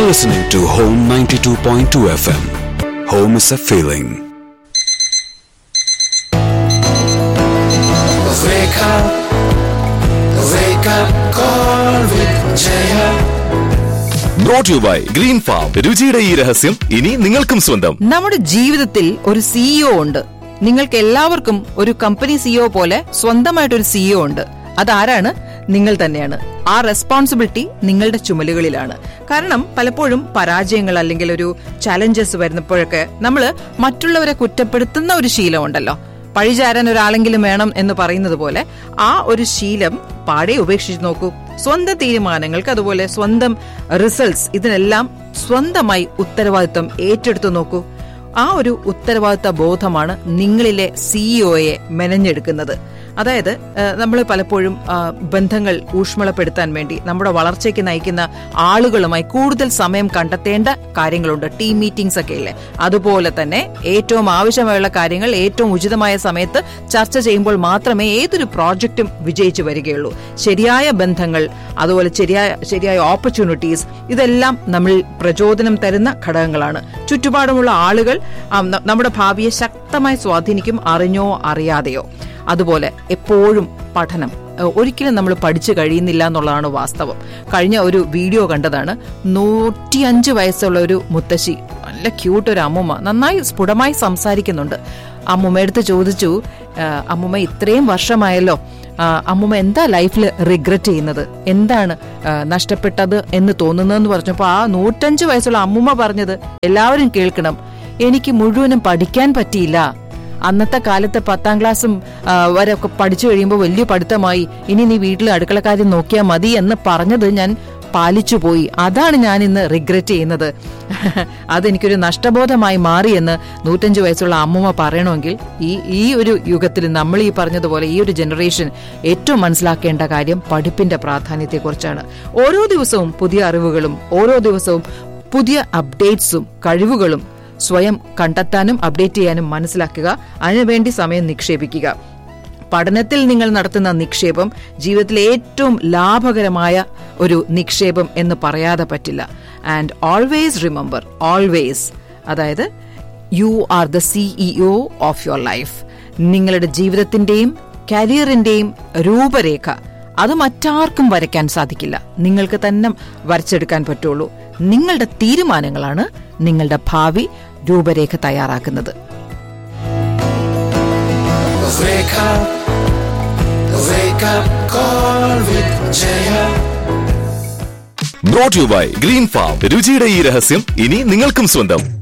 You're listening to Home 92.2 FM. Home is a feeling. Wake up, wake up, call with Jaya. Brought you by green farm രുചിയുടെ ഈ രഹസ്യം ഇനി നിങ്ങൾക്കും സ്വന്തം നമ്മുടെ ജീവിതത്തിൽ ഒരു സിഇഒ ഉണ്ട് നിങ്ങൾക്ക് എല്ലാവർക്കും ഒരു കമ്പനി സിഇഒ പോലെ സ്വന്തമായിട്ട് ഒരു സിഇഒ ഉണ്ട് അതാരാണ് നിങ്ങൾ തന്നെയാണ് ആ റെസ്പോൺസിബിലിറ്റി നിങ്ങളുടെ ചുമലുകളിലാണ് കാരണം പലപ്പോഴും പരാജയങ്ങൾ അല്ലെങ്കിൽ ഒരു ചലഞ്ചസ് വരുന്നപ്പോഴൊക്കെ നമ്മൾ മറ്റുള്ളവരെ കുറ്റപ്പെടുത്തുന്ന ഒരു ശീലമുണ്ടല്ലോ പഴിചാരാൻ ഒരാളെങ്കിലും വേണം എന്ന് പറയുന്നത് പോലെ ആ ഒരു ശീലം പാടെ ഉപേക്ഷിച്ച് നോക്കൂ സ്വന്തം തീരുമാനങ്ങൾക്ക് അതുപോലെ സ്വന്തം റിസൾട്ട്സ് ഇതിനെല്ലാം സ്വന്തമായി ഉത്തരവാദിത്വം ഏറ്റെടുത്തു നോക്കൂ ആ ഒരു ഉത്തരവാദിത്ത ബോധമാണ് നിങ്ങളിലെ സിഇഒയെ മെനഞ്ഞെടുക്കുന്നത് അതായത് നമ്മൾ പലപ്പോഴും ആ, ബന്ധങ്ങൾ ഊഷ്മളപ്പെടുത്താൻ വേണ്ടി നമ്മുടെ വളർച്ചയ്ക്ക് നയിക്കുന്ന ആളുകളുമായി കൂടുതൽ സമയം കണ്ടെത്തേണ്ട കാര്യങ്ങളുണ്ട് ടീം മീറ്റിംഗ്സ് ഒക്കെ ഇല്ലേ അതുപോലെ തന്നെ ഏറ്റവും ആവശ്യമായുള്ള കാര്യങ്ങൾ ഏറ്റവും ഉചിതമായ സമയത്ത് ചർച്ച ചെയ്യുമ്പോൾ മാത്രമേ ഏതൊരു പ്രോജക്റ്റും വിജയിച്ചു വരികയുള്ളൂ ശരിയായ ബന്ധങ്ങൾ അതുപോലെ ശരിയായ ശരിയായ ഓപ്പർച്യൂണിറ്റീസ് ഇതെല്ലാം നമ്മൾ പ്രചോദനം തരുന്ന ഘടകങ്ങളാണ് ചുറ്റുപാടുമുള്ള ആളുകൾ ആ, ന- നമ്മുടെ ഭാവിയെ ശക്തമായി സ്വാധീനിക്കും അറിഞ്ഞോ അറിയാതെയോ അതുപോലെ എപ്പോഴും പഠനം ഏഹ് ഒരിക്കലും നമ്മൾ പഠിച്ചു കഴിയുന്നില്ല എന്നുള്ളതാണ് വാസ്തവം കഴിഞ്ഞ ഒരു വീഡിയോ കണ്ടതാണ് നൂറ്റിയഞ്ച് വയസ്സുള്ള ഒരു മുത്തശ്ശി നല്ല ക്യൂട്ട് ഒരു അമ്മുമ്മ നന്നായി സ്ഫുടമായി സംസാരിക്കുന്നുണ്ട് അമ്മുമ്മ എടുത്ത് ചോദിച്ചു "ആഹ് അമ്മുമ്മ ഇത്രയും വർഷമായല്ലോ ആഹ് അമ്മുമ്മ എന്താ ലൈഫിൽ റിഗ്രറ്റ് ചെയ്യുന്നത് എന്താണ് ആഹ് നഷ്ടപ്പെട്ടത് എന്ന് തോന്നുന്നതെന്ന് പറഞ്ഞപ്പോൾ ആ നൂറ്റഞ്ച് വയസ്സുള്ള അമ്മുമ്മ പറഞ്ഞത് എല്ലാവരും കേൾക്കണം എനിക്ക് മുഴുവനും പഠിക്കാൻ പറ്റിയില്ല അന്നത്തെ കാലത്ത് പത്താം ക്ലാസ്സും ആ, വരെ ഒക്കെ പഠിച്ചു കഴിയുമ്പോൾ വലിയ പഠിത്തമായി ഇനി നീ വീട്ടിൽ അടുക്കളക്കാര്യം നോക്കിയാൽ മതി എന്ന് പറഞ്ഞത് ഞാൻ പാലിച്ചു പോയി അതാണ് ഞാൻ ഇന്ന് റിഗ്രറ്റ് ചെയ്യുന്നത് അതെനിക്കൊരു നഷ്ടബോധമായി മാറിയെന്ന് നൂറ്റഞ്ച് വയസ്സുള്ള അമ്മൂമ്മ പറയണമെങ്കിൽ ഈ ഈ ഒരു യുഗത്തിൽ നമ്മൾ ഈ പറഞ്ഞതുപോലെ ഈ ഒരു ജനറേഷൻ ഏറ്റവും മനസ്സിലാക്കേണ്ട കാര്യം പഠിപ്പിന്റെ പ്രാധാന്യത്തെക്കുറിച്ചാണ് ഓരോ ദിവസവും പുതിയ അറിവുകളും ഓരോ ദിവസവും പുതിയ അപ്ഡേറ്റ്സും കഴിവുകളും സ്വയം കണ്ടെത്താനും അപ്ഡേറ്റ് ചെയ്യാനും മനസ്സിലാക്കുക അതിനുവേണ്ടി സമയം നിക്ഷേപിക്കുക പഠനത്തിൽ നിങ്ങൾ നടത്തുന്ന നിക്ഷേപം ജീവിതത്തിലെ ഏറ്റവും ലാഭകരമായ ഒരു നിക്ഷേപം എന്ന് പറയാതെ പറ്റില്ല ആൻഡ് ഓൾവേസ് റിമെമ്പർ ഓൾവേസ് അതായത് you are the CEO of your life നിങ്ങളുടെ ജീവിതത്തിന്റെയും കരിയറിന്റെയും രൂപരേഖ അത് മറ്റാർക്കും വരയ്ക്കാൻ സാധിക്കില്ല നിങ്ങൾക്ക് തന്നെ വരച്ചെടുക്കാൻ പറ്റുള്ളൂ നിങ്ങളുടെ തീരുമാനങ്ങളാണ് നിങ്ങളുടെ ഭാവി രൂപരേഖ തയ്യാറാക്കുന്നത് Wake up, wake up, call with Jaya. Brought you by green farm രുചിയുടെ ഈ രഹസ്യം ഇനി നിങ്ങൾക്കും സ്വന്തം